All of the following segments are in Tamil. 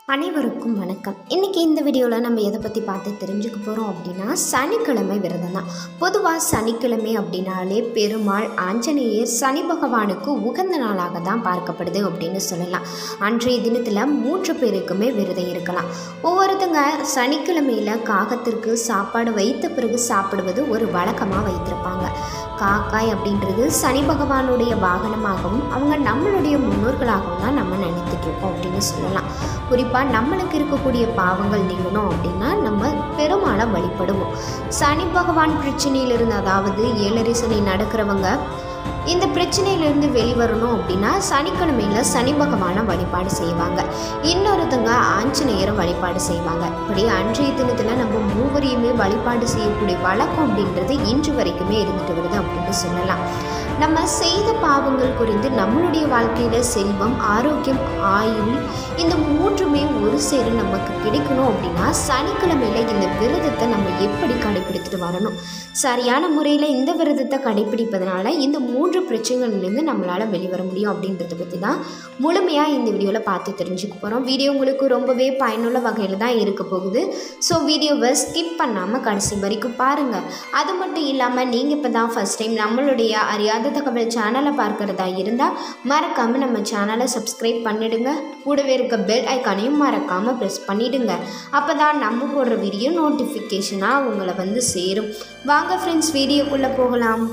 அனைவருக்கும் வணக்கம் இன்றைக்கி இந்த வீடியோவில் நம்ம எதை பற்றி பார்த்து தெரிஞ்சுக்க போகிறோம் அப்படின்னா சனிக்கிழமை விரதம் தான் பொதுவாக சனிக்கிழமை அப்படின்னாலே பெருமாள் ஆஞ்சநேயர் சனி பகவானுக்கு உகந்த நாளாக தான் பார்க்கப்படுது அப்படின்னு சொல்லலாம் அன்றைய தினத்தில் மூன்று பேருக்குமே விரதம் இருக்கலாம் ஒவ்வொருத்தங்க சனிக்கிழமையில் காகத்திற்கு சாப்பாடு வைத்த பிறகு சாப்பிடுவது ஒரு வழக்கமாக வைத்திருப்பாங்க காக்காய் அப்படின்றது சனி பகவானுடைய வாகனமாகவும் அவங்க நம்மளுடைய முன்னோர்களாகவும் தான் நம்ம நினைத்துட்டு இருக்கோம் அப்படின்னு சொல்லலாம் குறிப்பாக நம்மளுக்கு இருக்கக்கூடிய பாவங்கள் நீங்கணும் அப்படின்னா நம்ம பெருமாளை வழிபடுவோம் சனி பகவான் பிரச்சனையிலிருந்து அதாவது ஏழரை சனி நடக்கிறவங்க இந்த பிரச்சனையிலேருந்து வெளிவரணும் அப்படின்னா சனிக்கிழமையில் சனி பகவானை வழிபாடு செய்வாங்க இன்னொருத்தங்க ஆஞ்சநேயரை வழிபாடு செய்வாங்க இப்படி அன்றைய தினத்தில் நம்ம மூவரையுமே வழிபாடு செய்யக்கூடிய வழக்கம் அப்படின்றது இன்று வரைக்குமே இருந்துட்டு வருது அப்படின்னு சொல்லலாம் நம்ம செய்த பாவங்கள் குறித்து நம்மளுடைய வாழ்க்கையில் செல்வம் ஆரோக்கியம் ஆயுள் இந்த மூன்றுமே ஒரு சேர நமக்கு கிடைக்கணும் அப்படின்னா சனிக்கிழமையில் இந்த விரதத்தை நம்ம எப்படி கடைபிடித்துட்டு வரணும் சரியான முறையில் இந்த விரதத்தை கடைபிடிப்பதனால இந்த மூன்று பிரச்சனைகள்லேருந்து நம்மளால் வெளிவர முடியும் அப்படின்றத பற்றி தான் முழுமையாக இந்த வீடியோவில் பார்த்து தெரிஞ்சுக்க போகிறோம் வீடியோ உங்களுக்கு ரொம்பவே பயனுள்ள வகையில் தான் இருக்க போகுது ஸோ வீடியோவை ஸ்கிப் பண்ணாமல் கடைசி வரைக்கும் பாருங்கள் அது மட்டும் இல்லாமல் நீங்கள் இப்போ தான் ஃபஸ்ட் டைம் நம்மளுடைய அறியாத தகவல் சேனலை பார்க்குறதா இருந்தால் மறக்காமல் நம்ம சேனலை சப்ஸ்கிரைப் பண்ணிடுங்க கூடவே இருக்க பெல் ஐக்கானையும் மறக்காமல் ப்ரெஸ் பண்ணிடுங்க அப்போ தான் நம்ம போடுற வீடியோ நோட்டிஃபிகேஷனாக உங்களை வந்து சேரும் வாங்க ஃப்ரெண்ட்ஸ் வீடியோக்குள்ளே போகலாம்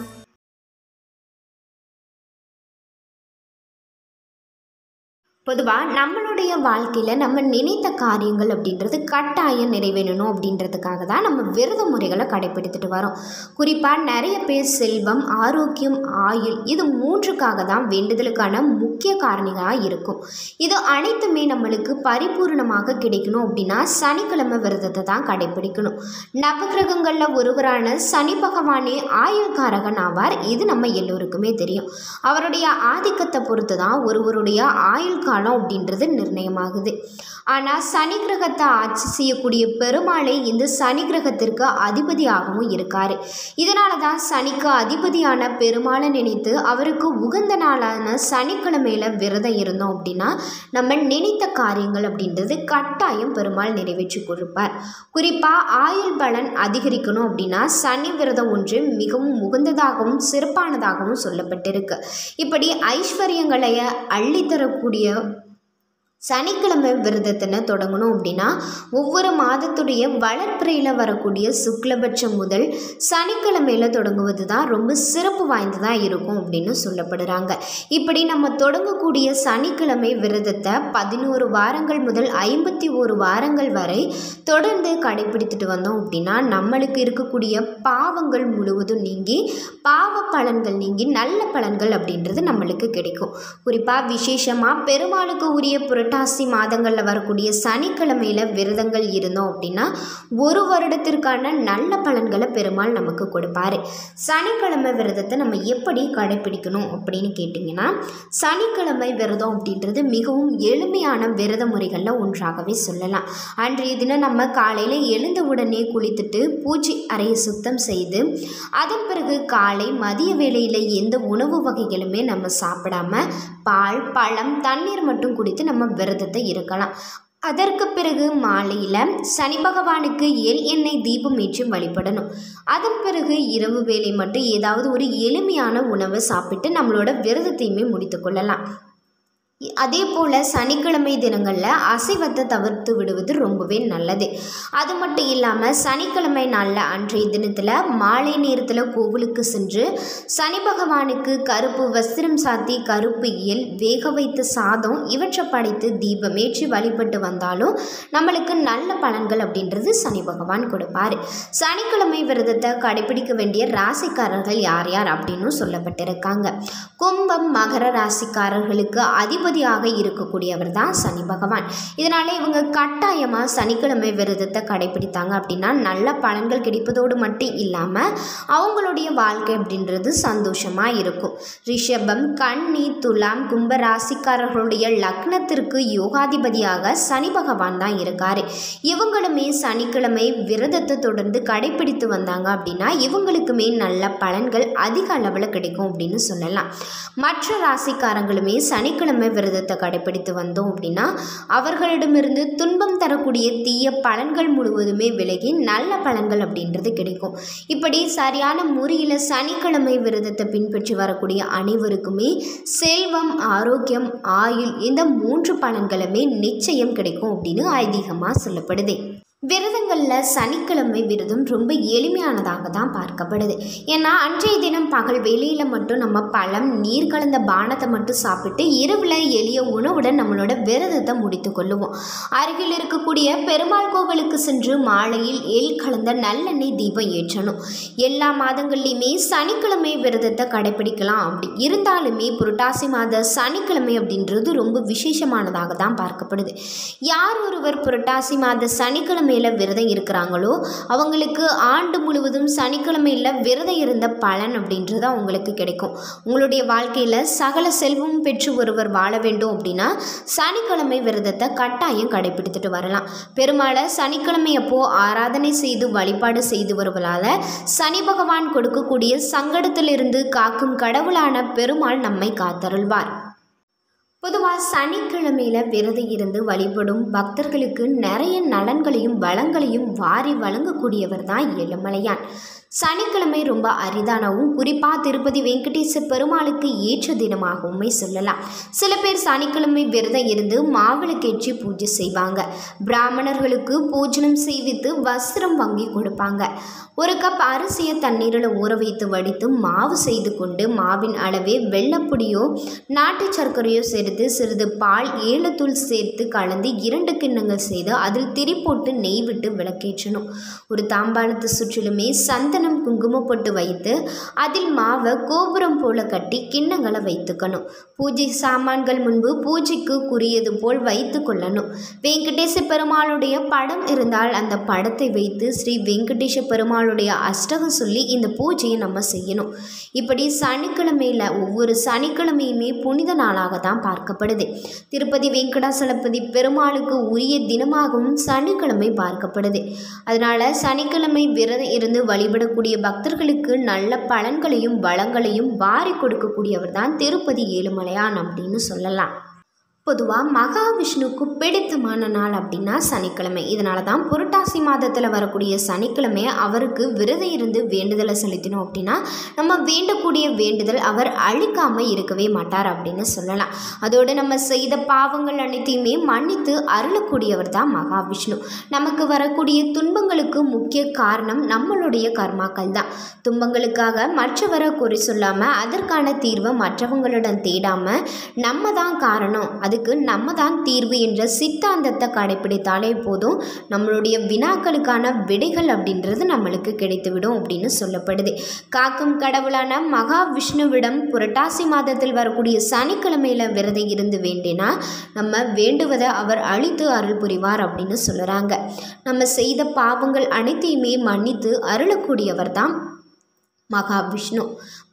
பொதுவாக நம்மளுடைய வாழ்க்கையில் நம்ம நினைத்த காரியங்கள் அப்படின்றது கட்டாயம் நிறைவேறணும் அப்படின்றதுக்காக தான் நம்ம விரத முறைகளை கடைப்பிடித்துட்டு வரோம் குறிப்பாக நிறைய பேர் செல்வம் ஆரோக்கியம் ஆயுள் இது மூன்றுக்காக தான் வேண்டுதலுக்கான முக்கிய காரணிகளாக இருக்கும் இது அனைத்துமே நம்மளுக்கு பரிபூர்ணமாக கிடைக்கணும் அப்படின்னா சனிக்கிழமை விரதத்தை தான் கடைப்பிடிக்கணும் நவகிரகங்களில் ஒருவரான சனி பகவானே ஆயுள்காரகன் ஆவார் இது நம்ம எல்லோருக்குமே தெரியும் அவருடைய ஆதிக்கத்தை பொறுத்து தான் ஒருவருடைய ஆயுள் காலம் அப்படின்றது நிர்ணயமாகுது ஆனால் சனி கிரகத்தை ஆட்சி செய்யக்கூடிய பெருமாளே இந்த சனி கிரகத்திற்கு அதிபதியாகவும் இருக்கார் இதனால தான் சனிக்கு அதிபதியான பெருமாளை நினைத்து அவருக்கு உகந்த நாளான சனிக்கிழமையில் விரதம் இருந்தோம் அப்படின்னா நம்ம நினைத்த காரியங்கள் அப்படின்றது கட்டாயம் பெருமாள் நிறைவேற்றி கொடுப்பார் குறிப்பாக ஆயுள் பலன் அதிகரிக்கணும் அப்படின்னா சனி விரதம் ஒன்று மிகவும் உகந்ததாகவும் சிறப்பானதாகவும் சொல்லப்பட்டிருக்கு இப்படி ஐஸ்வர்யங்களை அள்ளித்தரக்கூடிய சனிக்கிழமை விரதத்தினை தொடங்கணும் அப்படின்னா ஒவ்வொரு மாதத்துடைய வளர்ப்பிறையில் வரக்கூடிய சுக்லபட்சம் முதல் சனிக்கிழமையில் தொடங்குவது தான் ரொம்ப சிறப்பு வாய்ந்ததாக இருக்கும் அப்படின்னு சொல்லப்படுறாங்க இப்படி நம்ம தொடங்கக்கூடிய சனிக்கிழமை விரதத்தை பதினோரு வாரங்கள் முதல் ஐம்பத்தி ஒரு வாரங்கள் வரை தொடர்ந்து கடைபிடித்துட்டு வந்தோம் அப்படின்னா நம்மளுக்கு இருக்கக்கூடிய பாவங்கள் முழுவதும் நீங்கி பாவ பலன்கள் நீங்கி நல்ல பலன்கள் அப்படின்றது நம்மளுக்கு கிடைக்கும் குறிப்பாக விசேஷமாக பெருமாளுக்கு உரிய புரட்ட புரட்டாசி மாதங்களில் வரக்கூடிய சனிக்கிழமையில் விரதங்கள் இருந்தோம் அப்படின்னா ஒரு வருடத்திற்கான நல்ல பலன்களை பெருமாள் நமக்கு கொடுப்பாரு சனிக்கிழமை விரதத்தை நம்ம எப்படி கடைப்பிடிக்கணும் அப்படின்னு கேட்டிங்கன்னா சனிக்கிழமை விரதம் அப்படின்றது மிகவும் எளிமையான விரத முறைகளில் ஒன்றாகவே சொல்லலாம் அன்றைய தினம் நம்ம காலையில் எழுந்த உடனே குளித்துட்டு பூஜை அறையை சுத்தம் செய்து அதன் பிறகு காலை மதிய வேளையில் எந்த உணவு வகைகளுமே நம்ம சாப்பிடாம பால் பழம் தண்ணீர் மட்டும் குடித்து நம்ம விரதத்தை இருக்கலாம் அதற்கு பிறகு மாலையில் சனி பகவானுக்கு எல் எண்ணெய் தீபம் ஏற்றி வழிபடணும் அதன் பிறகு இரவு வேலை மட்டும் ஏதாவது ஒரு எளிமையான உணவை சாப்பிட்டு நம்மளோட விரதத்தையுமே முடித்து கொள்ளலாம் அதே போல் சனிக்கிழமை தினங்களில் அசைவத்தை தவிர்த்து விடுவது ரொம்பவே நல்லது அது மட்டும் இல்லாமல் சனிக்கிழமை நாளில் அன்றைய தினத்தில் மாலை நேரத்தில் கோவிலுக்கு சென்று சனி பகவானுக்கு கருப்பு வஸ்திரம் சாத்தி கருப்பு இயல் வேக வைத்த சாதம் இவற்றை படைத்து தீபம் ஏற்றி வழிபட்டு வந்தாலும் நம்மளுக்கு நல்ல பலன்கள் அப்படின்றது சனி பகவான் கொடுப்பார் சனிக்கிழமை விரதத்தை கடைபிடிக்க வேண்டிய ராசிக்காரர்கள் யார் யார் அப்படின்னு சொல்லப்பட்டிருக்காங்க கும்பம் மகர ராசிக்காரர்களுக்கு அதிபதி அதிபதியாக இருக்கக்கூடியவர் தான் சனி பகவான் இதனால் இவங்க கட்டாயமாக சனிக்கிழமை விரதத்தை கடைபிடித்தாங்க அப்படின்னா நல்ல பலன்கள் கிடைப்பதோடு மட்டும் இல்லாமல் அவங்களுடைய வாழ்க்கை அப்படின்றது சந்தோஷமாக இருக்கும் ரிஷபம் கன்னி துலாம் கும்ப ராசிக்காரர்களுடைய லக்னத்திற்கு யோகாதிபதியாக சனி பகவான் தான் இருக்கார் இவங்களுமே சனிக்கிழமை விரதத்தை தொடர்ந்து கடைபிடித்து வந்தாங்க அப்படின்னா இவங்களுக்குமே நல்ல பலன்கள் அதிக அளவில் கிடைக்கும் அப்படின்னு சொல்லலாம் மற்ற ராசிக்காரங்களுமே சனிக்கிழமை விரதத்தை கடைபிடித்து வந்தோம் அப்படின்னா அவர்களிடமிருந்து துன்பம் தரக்கூடிய தீய பலன்கள் முழுவதுமே விலகி நல்ல பலன்கள் அப்படின்றது கிடைக்கும் இப்படி சரியான முறையில் சனிக்கிழமை விரதத்தை பின்பற்றி வரக்கூடிய அனைவருக்குமே செல்வம் ஆரோக்கியம் ஆயுள் இந்த மூன்று பலன்களுமே நிச்சயம் கிடைக்கும் அப்படின்னு ஐதீகமாக சொல்லப்படுது விரதங்களில் சனிக்கிழமை விரதம் ரொம்ப எளிமையானதாக தான் பார்க்கப்படுது ஏன்னா அன்றைய தினம் பகல் வேலையில் மட்டும் நம்ம பழம் நீர் கலந்த பானத்தை மட்டும் சாப்பிட்டு இரவில் எளிய உணவுடன் நம்மளோட விரதத்தை முடித்து கொள்ளுவோம் அருகில் இருக்கக்கூடிய பெருமாள் கோவிலுக்கு சென்று மாலையில் எள் கலந்த நல்லெண்ணெய் தீபம் ஏற்றணும் எல்லா மாதங்கள்லையுமே சனிக்கிழமை விரதத்தை கடைபிடிக்கலாம் அப்படி இருந்தாலுமே புரட்டாசி மாத சனிக்கிழமை அப்படின்றது ரொம்ப விசேஷமானதாக தான் பார்க்கப்படுது யார் ஒருவர் புரட்டாசி மாத சனிக்கிழமையில் விரதம் இருக்கிறாங்களோ அவங்களுக்கு ஆண்டு முழுவதும் சனிக்கிழமையில் விரதம் இருந்த பலன் அப்படின்றது அவங்களுக்கு கிடைக்கும் உங்களுடைய வாழ்க்கையில் சகல செல்வம் பெற்று ஒருவர் வாழ வேண்டும் அப்படின்னா சனிக்கிழமை விரதத்தை கட்டாயம் கடைபிடித்துட்டு வரலாம் பெருமாளை சனிக்கிழமை அப்போ ஆராதனை செய்து வழிபாடு செய்து வருவதால் சனி பகவான் கொடுக்கக்கூடிய சங்கடத்திலிருந்து காக்கும் கடவுளான பெருமாள் நம்மை காத்தருள்வார் பொதுவாக சனிக்கிழமையில் விரதம் இருந்து வழிபடும் பக்தர்களுக்கு நிறைய நலன்களையும் வளங்களையும் வாரி வழங்கக்கூடியவர் தான் ஏழுமலையான் சனிக்கிழமை ரொம்ப அரிதானவும் குறிப்பாக திருப்பதி வெங்கடேச பெருமாளுக்கு ஏற்ற தினமாகவுமே சொல்லலாம் சில பேர் சனிக்கிழமை விரதம் இருந்து மாவிளக்கேற்றி பூஜை செய்வாங்க பிராமணர்களுக்கு பூஜனம் செய்வித்து வஸ்திரம் வாங்கி கொடுப்பாங்க ஒரு கப் அரிசியை தண்ணீரில் ஊற வைத்து வடித்து மாவு செய்து கொண்டு மாவின் அளவே வெள்ளப்பொடியோ நாட்டு சர்க்கரையோ சேர்த்து சிறிது பால் ஏலத்தூள் சேர்த்து கலந்து இரண்டு கிண்ணங்கள் செய்து அதில் திரி போட்டு நெய் விட்டு விளக்கேற்றணும் ஒரு தாம்பாளத்து சுற்றிலுமே சந்தனம் குங்குமப்பொட்டு வைத்து அதில் மாவை கோபுரம் போல கட்டி கிண்ணங்களை வைத்துக்கணும் பூஜை சாமான்கள் முன்பு பூஜைக்கு குறியது போல் வைத்து கொள்ளணும் வெங்கடேச பெருமாளுடைய படம் இருந்தால் அந்த படத்தை வைத்து ஸ்ரீ வெங்கடேச பெருமாளுடைய அஷ்டகம் சொல்லி இந்த பூஜையை நம்ம செய்யணும் இப்படி சனிக்கிழமையில் ஒவ்வொரு சனிக்கிழமையுமே புனித நாளாக தான் பார்க்கப்படுது திருப்பதி வெங்கடாசலபதி பெருமாளுக்கு உரிய தினமாகவும் சனிக்கிழமை பார்க்கப்படுது அதனால் சனிக்கிழமை விரதம் இருந்து வழிபடக்கூடிய பக்தர்களுக்கு நல்ல பலன்களையும் வளங்களையும் வாரி கொடுக்கக்கூடியவர் தான் திருப்பதி ஏழுமலையான் அப்படின்னு சொல்லலாம் பொதுவாக மகாவிஷ்ணுவுக்கு பிடித்தமான நாள் அப்படின்னா சனிக்கிழமை இதனால தான் புரட்டாசி மாதத்தில் வரக்கூடிய சனிக்கிழமை அவருக்கு விரதம் இருந்து வேண்டுதலை செலுத்தினோம் அப்படின்னா நம்ம வேண்டக்கூடிய வேண்டுதல் அவர் அழிக்காமல் இருக்கவே மாட்டார் அப்படின்னு சொல்லலாம் அதோடு நம்ம செய்த பாவங்கள் அனைத்தையுமே மன்னித்து அருளக்கூடியவர் தான் மகாவிஷ்ணு நமக்கு வரக்கூடிய துன்பங்களுக்கு முக்கிய காரணம் நம்மளுடைய கர்மாக்கள் தான் துன்பங்களுக்காக மற்றவரை குறை சொல்லாமல் அதற்கான தீர்வை மற்றவங்களிடம் தேடாமல் நம்ம தான் காரணம் அதுக்கு நம்ம தான் தீர்வு என்ற சித்தாந்தத்தை கடைப்பிடித்தாலே போதும் நம்மளுடைய வினாக்களுக்கான விடைகள் அப்படின்றது நம்மளுக்கு கிடைத்துவிடும் அப்படின்னு சொல்லப்படுது காக்கும் கடவுளான மகாவிஷ்ணுவிடம் புரட்டாசி மாதத்தில் வரக்கூடிய சனிக்கிழமையில் விரதம் இருந்து வேண்டினா நம்ம வேண்டுவதை அவர் அழித்து அருள் புரிவார் அப்படின்னு சொல்லுறாங்க நம்ம செய்த பாவங்கள் அனைத்தையுமே மன்னித்து அருளக்கூடியவர் தான் மகாவிஷ்ணு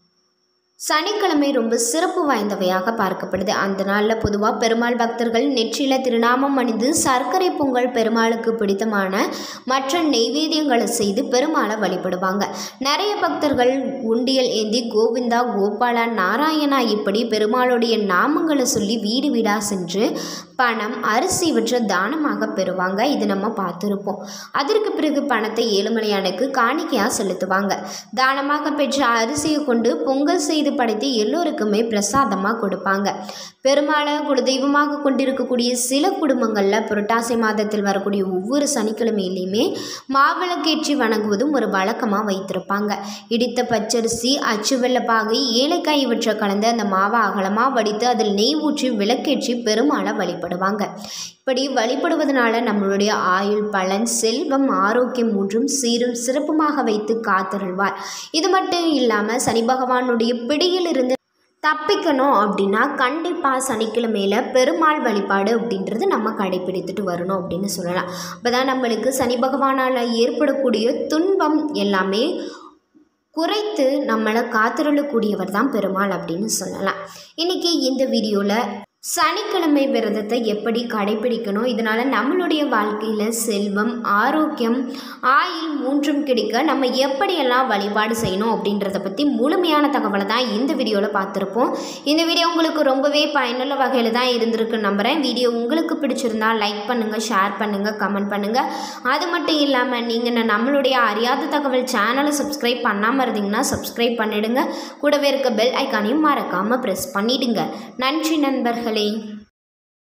சனிக்கிழமை ரொம்ப சிறப்பு வாய்ந்தவையாக பார்க்கப்படுது அந்த நாளில் பொதுவாக பெருமாள் பக்தர்கள் நெற்றியில் திருநாமம் அணிந்து சர்க்கரை பொங்கல் பெருமாளுக்கு பிடித்தமான மற்ற நெய்வேத்தியங்களை செய்து பெருமாளை வழிபடுவாங்க நிறைய பக்தர்கள் உண்டியல் ஏந்தி கோவிந்தா கோபாலா நாராயணா இப்படி பெருமாளுடைய நாமங்களை சொல்லி வீடு வீடாக சென்று பணம் அரிசி இவற்றை தானமாக பெறுவாங்க இது நம்ம பார்த்துருப்போம் அதற்கு பிறகு பணத்தை ஏழுமலையானுக்கு காணிக்கையாக செலுத்துவாங்க தானமாக பெற்ற அரிசியை கொண்டு பொங்கல் செய்து படைத்து எல்லோருக்குமே பிரசாதமாக கொடுப்பாங்க பெருமாளை குலதெய்வமாக கொண்டிருக்கக்கூடிய சில குடும்பங்களில் புரட்டாசி மாதத்தில் வரக்கூடிய ஒவ்வொரு சனிக்கிழமையிலையுமே மாவிளக்கேற்றி வணங்குவதும் ஒரு வழக்கமாக வைத்திருப்பாங்க இடித்த பச்சரிசி அச்சு வெள்ளப்பாகை ஏலக்காய் இவற்றை கலந்து அந்த மாவை அகலமாக வடித்து அதில் நெய் ஊற்றி விளக்கேற்றி பெருமாளை வழிபடுவாங்க இப்படி வழிபடுவதனால நம்மளுடைய ஆயுள் பலன் செல்வம் ஆரோக்கியம் மூன்றும் சீரும் சிறப்புமாக வைத்து காத்தருள்வார் இது மட்டும் இல்லாமல் சனி பகவானுடைய பிடியிலிருந்து தப்பிக்கணும் அப்படின்னா கண்டிப்பாக சனிக்கிழமையில் பெருமாள் வழிபாடு அப்படின்றது நம்ம கடைபிடித்துட்டு வரணும் அப்படின்னு சொல்லலாம் அப்போ தான் நம்மளுக்கு சனி பகவானால் ஏற்படக்கூடிய துன்பம் எல்லாமே குறைத்து நம்மளை காத்திருளக்கூடியவர் தான் பெருமாள் அப்படின்னு சொல்லலாம் இன்றைக்கி இந்த வீடியோவில் சனிக்கிழமை விரதத்தை எப்படி கடைபிடிக்கணும் இதனால் நம்மளுடைய வாழ்க்கையில் செல்வம் ஆரோக்கியம் ஆயில் மூன்றும் கிடைக்க நம்ம எப்படியெல்லாம் வழிபாடு செய்யணும் அப்படின்றத பற்றி முழுமையான தகவலை தான் இந்த வீடியோவில் பார்த்துருப்போம் இந்த வீடியோ உங்களுக்கு ரொம்பவே பயனுள்ள வகையில் தான் இருந்திருக்கு நம்புகிறேன் வீடியோ உங்களுக்கு பிடிச்சிருந்தா லைக் பண்ணுங்கள் ஷேர் பண்ணுங்கள் கமெண்ட் பண்ணுங்கள் அது மட்டும் இல்லாமல் நீங்கள் நம்மளுடைய அறியாத தகவல் சேனலை சப்ஸ்கிரைப் பண்ணாமல் இருந்தீங்கன்னா சப்ஸ்கிரைப் பண்ணிடுங்க கூடவே இருக்க பெல் ஐக்கானையும் மறக்காமல் ப்ரெஸ் பண்ணிடுங்க நன்றி நண்பர்களே